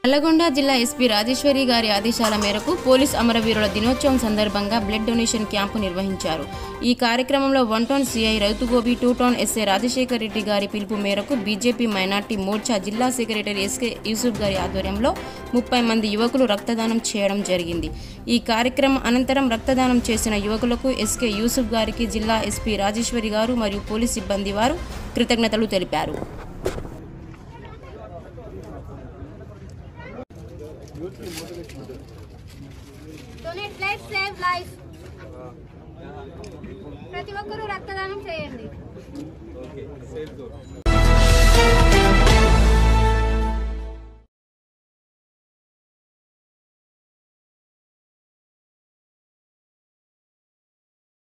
నల్లగొండ జిల్లా ఎస్పీ రాజేశ్వరి గారి ఆదేశాల మేరకు పోలీస్ అమరవీరుల దినోత్సవం సందర్భంగా బ్లడ్ డొనేషన్ క్యాంపు నిర్వహించారు ఈ కార్యక్రమంలో వన్ టౌన్ సిఐ రైతుగోబి two town SI Rajasekhar Reddy గారి పిలుపు మేరకు బీజేపీ మైనార్టీ మోర్చా జిల్లా సెక్రటరీ ఎస్కే యూసుఫ్ గారి ఆధ్వర్యంలో ముప్పై మంది యువకులు రక్తదానం చేయడం జరిగింది ఈ కార్యక్రమం అనంతరం రక్తదానం చేసిన యువకులకు ఎస్కే యూసుఫ్ గారికి జిల్లా ఎస్పీ రాజేశ్వరి గారు మరియు పోలీస్ సిబ్బంది వారు కృతజ్ఞతలు తెలిపారు డొనేట్ బ్లడ్ సేవ్ లైఫ్ ప్రతి ఒక్కరూ రక్తదానం చేయండి